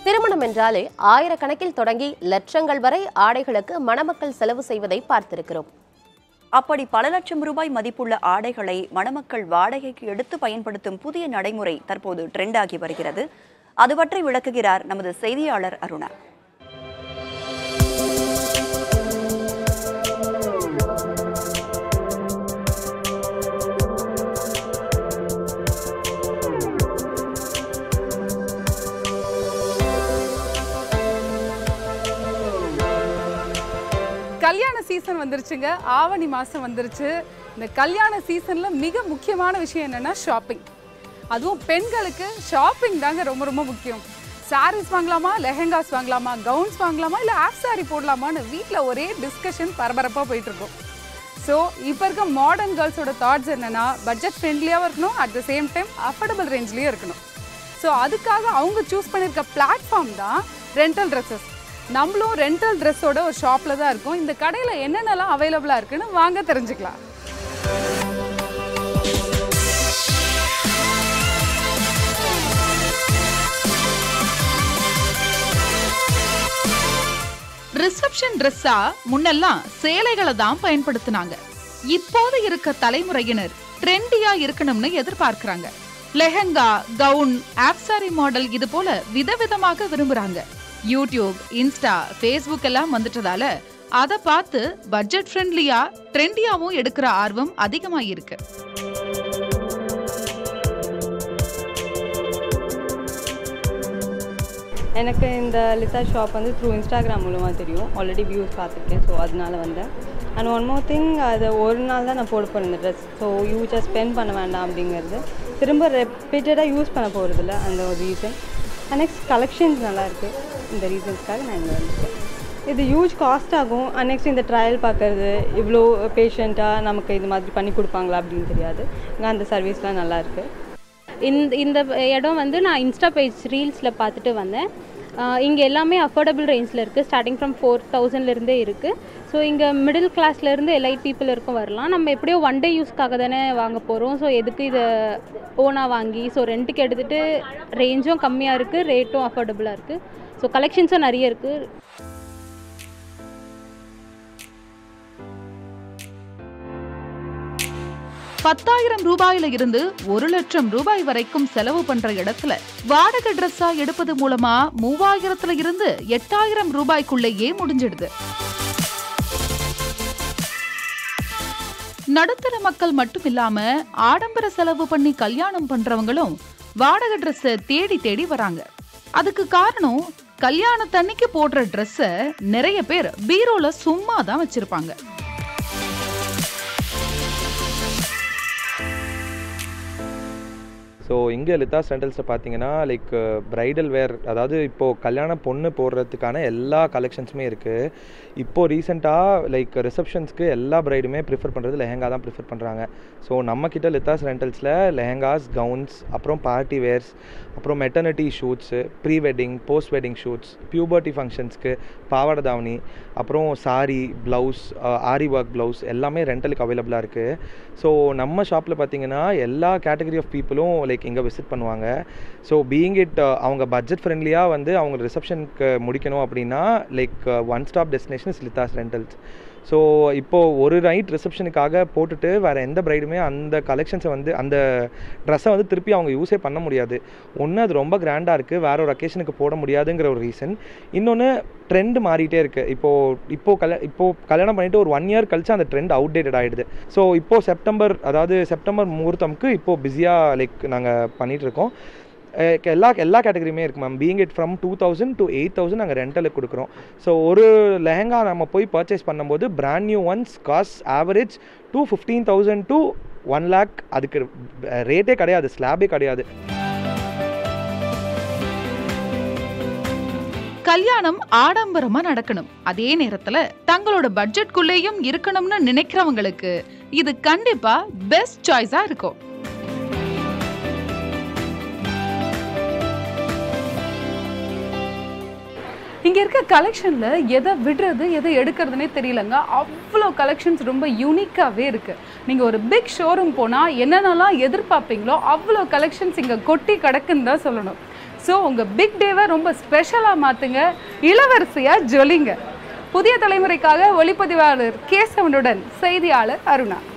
திருமணம் என்றாலே ஆயிரக்கணக்கில் தொடங்கி லட்சங்கள் வரை ஆடைகளுக்கு மணமக்கள் செலவு செய்வதை பார்த்திருக்கிறோம் அப்படி பல லட்சம் ரூபாய் மதிப்புள்ள ஆடைகளை மணமக்கள் வாடகைக்கு எடுத்து பயன்படுத்தும் புதிய நடைமுறை தற்போது ட்ரெண்ட் ஆகி வருகிறது அது பற்றி விளக்குகிறார் நமது செய்தியாளர் அருணா கல்யாண சீசன் வந்துருச்சுங்க ஆவணி மாதம் வந்துருச்சு இந்த கல்யாண சீசனில் மிக முக்கியமான விஷயம் என்னென்னா ஷாப்பிங் அதுவும் பெண்களுக்கு ஷாப்பிங் தாங்க ரொம்ப ரொம்ப முக்கியம் சாரீஸ் வாங்கலாமா லெஹெங்காஸ் வாங்கலாமா கவுன்ஸ் வாங்கலாமா இல்லை ஆஃப் சாரி போடலாமான்னு வீட்டில் ஒரே டிஸ்கஷன் பரபரப்பாக போயிட்டுருக்கும் ஸோ இப்போ இருக்க மாடர்ன் கேர்ள்ஸோட தாட்ஸ் என்னென்னா பட்ஜெட் ஃப்ரெண்ட்லியாகவும் இருக்கணும் at the same time affordable ரேஞ்ச்லேயும் இருக்கணும் ஸோ அதுக்காக அவங்க சூஸ் பண்ணியிருக்க பிளாட்ஃபார்ம் தான் ரெண்டல் ட்ரெஸ்ஸஸ் நம்மளும் ரெண்டல் ட்ரெஸ்ஸோட ஒரு ஷாப்பில் தான் இருக்கும் இந்த கடையில் என்னென்னலாம் அவைலபிளாக இருக்குன்னு வாங்க தெரிஞ்சுக்கலாம் ரிசப்ஷன் ட்ரெஸ்ஸா முன்னெல்லாம் சேலைகளை தான் பயன்படுத்தினாங்க இப்போது இருக்க தலைமுறையினர் ட்ரெண்டியா இருக்கணும்னு எதிர்பார்க்கறாங்க லெஹங்கா கவுன் ஆப்சாரி மாடல் இது போல விதவிதமாக விரும்புறாங்க யூடியூப் இன்ஸ்டா ஃபேஸ்புக் எல்லாம் வந்துட்டதால அதை பார்த்து பட்ஜெட் ஃப்ரெண்ட்லியா ட்ரெண்டியாவும் எடுக்கிற ஆர்வம் அதிகமா இருக்கு எனக்கு இந்த லிசா ஷாப் வந்து த்ரூ இன்ஸ்டாகிராம் மூலமாக தெரியும் ஆல்ரெடி வியூஸ் பார்த்துருக்கேன் ஸோ அதனால வந்தேன் அண்ட் ஒன் மோர் திங் அது ஒரு நாள் தான் நான் போட போகிறேன் இந்த ட்ரெஸ் ஸோ யூஸாக ஸ்பெண்ட் பண்ண வேண்டாம் அப்படிங்கிறது திரும்ப ரெப்பீட்டடாக யூஸ் பண்ண போகிறதில்ல அந்த ஒரு ரீசன் அண்ட் நெக்ஸ்ட் கலெக்ஷன்ஸ் நல்லா இருக்குது இந்த ரீசன்ஸ்க்காக நான் இங்கே வந்துருக்கேன் இது ஹியூஜ் காஸ்ட் ஆகும் அண்ட் நெக்ஸ்ட் இந்த ட்ரையல் பார்க்கறது இவ்வளோ பேஷண்ட்டாக நமக்கு இது மாதிரி பண்ணி கொடுப்பாங்களா அப்படின்னு தெரியாது இங்கே அந்த சர்வீஸ்லாம் நல்லா இருக்குது இந்த இந்த இடம் வந்து நான் இன்ஸ்டா பேஜ் ரீல்ஸில் பார்த்துட்டு வந்தேன் இங்கே எல்லாமே அஃபோர்டபுள் ரேஞ்சில் இருக்குது ஸ்டார்டிங் ஃப்ரம் ஃபோர் தௌசண்ட்லேருந்தே இருக்குது ஸோ இங்கே மிடில் கிளாஸ்லேருந்து எலைட் பீப்புள் இருக்கும் வரலாம் நம்ம எப்படியோ ஒன் டே யூஸ்க்காக தானே வாங்க போகிறோம் ஸோ எதுக்கு இதை ஓனாக வாங்கி ஸோ ரெண்ட்டுக்கு எடுத்துகிட்டு ரேஞ்சும் கம்மியாக இருக்குது ரேட்டும் அஃபோர்டபுளாக இருக்குது ஸோ கலெக்ஷன்ஸும் நிறைய இருக்குது பத்தாயிரம் ரூபாயில இருந்து ஒரு லட்சம் ரூபாய் வரைக்கும் செலவு பண்ற இடத்துல வாடகை ட்ரெஸ்ஸா எடுப்பது மூலமா மூவாயிரத்துல இருந்து எட்டாயிரம் ரூபாய்க்குள்ளேயே முடிஞ்சிடுது நடுத்தர மக்கள் மட்டும் இல்லாம ஆடம்பர செலவு பண்ணி கல்யாணம் பண்றவங்களும் வாடகை ட்ரெஸ்ஸை தேடி தேடி வராங்க அதுக்கு காரணம் கல்யாணத்தன்னைக்கு போடுற ட்ரெஸ்ஸை நிறைய பேர் பீரோல சும்மா தான் வச்சிருப்பாங்க ஸோ இங்கே லித்தாஸ் ரெண்டல்ஸில் பார்த்தீங்கன்னா லைக் பிரைடல் வேர் அதாவது இப்போது கல்யாண பொண்ணு போடுறதுக்கான எல்லா கலெக்ஷன்ஸுமே இருக்குது இப்போது ரீசெண்டாக லைக் ரிசப்ஷன்ஸ்க்கு எல்லா பிரைடுமே ப்ரிஃபர் பண்ணுறது லெஹங்கா தான் ப்ரிஃபர் பண்ணுறாங்க ஸோ நம்மக்கிட்ட லித்தாஸ் ரெண்டல்ஸில் லெஹங்காஸ் கவுன்ஸ் அப்புறம் பார்ட்டி வேர்ஸ் அப்புறம் maternity shoots pre wedding post wedding shoots puberty ஃபங்க்ஷன்ஸ்க்கு பாவாடை தாவணி அப்புறம் sari blouse aari work blouse எல்லாமே ரெண்டலுக்கு அவைலபிளாக இருக்குது ஸோ நம்ம ஷாப்பில் பார்த்தீங்கன்னா எல்லா கேட்டகரி ஆஃப் பீப்புளும் லைக் இங்கே விசிட் பண்ணுவாங்க ஸோ பீயிங் இட் அவங்க பட்ஜெட் ஃப்ரெண்ட்லியாக வந்து அவங்க ரிசப்ஷனுக்கு முடிக்கணும் அப்படின்னா like one stop destination is Litha's rentals so இப்போது ஒரு நைட் ரிசப்ஷனுக்காக போட்டுட்டு வேறு எந்த பிரைடுமே அந்த கலெக்ஷன்ஸை வந்து அந்த ட்ரெஸ்ஸை வந்து திருப்பி அவங்க யூஸே பண்ண முடியாது ஒன்று அது ரொம்ப கிராண்டாக இருக்குது வேற ஒரு அக்கேஷனுக்கு போட முடியாதுங்கிற ஒரு ரீசன் இன்னொன்று ட்ரெண்ட் மாறிட்டே இருக்குது இப்போது இப்போது கல்யா இப்போது கல்யாணம் பண்ணிட்டு ஒரு ஒன் இயர் கழிச்சு அந்த ட்ரெண்ட் அவுடேட்டட் ஆகிடுது ஸோ இப்போது செப்டம்பர் அதாவது செப்டம்பர் முகூர்த்தம்க்கு இப்போது பிஸியாக லைக் நாங்கள் பண்ணிகிட்டு இருக்கோம் அஹ் எல்லா எல்லா கேட்டகரியுமே இருக்குது ma'am being it from two thousand to eight thousand நாங்கள் ரெண்டலுக்கு கொடுக்குறோம் ஸோ ஒரு லெஹங்கா நம்ம போய் பர்ச்சேஸ் பண்ணும்போது brand new ones cost average two fifteen thousand to one lakh அதுக்கு ரேட்டே கிடையாது ஸ்லாபே கிடையாது கல்யாணம் ஆடம்பரமா நடக்கணும் அதே நேரத்துல தங்களோட பட்ஜெட்குள்ளேயும் இருக்கணும்னு நினைக்கிறவங்களுக்கு இது கண்டிப்பா பெஸ்ட் சாய்ஸா இருக்கும் இங்கே இருக்க கலெக்ஷனில் எதை விடுறது எதை எடுக்கிறதுனே தெரியலங்க அவ்வளோ கலெக்ஷன்ஸ் ரொம்ப யூனிக்காகவே இருக்குது நீங்கள் ஒரு பிக் ஷோரூம் போனால் என்னென்னலாம் எதிர்பார்ப்பீங்களோ அவ்வளோ கலெக்ஷன்ஸ் இங்கே கொட்டி கிடக்குன்னு தான் சொல்லணும் ஸோ உங்கள் பிக் டேவை ரொம்ப ஸ்பெஷலாக மாற்றுங்க இளவரசியாக ஜொலிங்க புதிய தலைமுறைக்காக ஒளிப்பதிவாளர் கேசவனுடன் செய்தியாளர் அருணா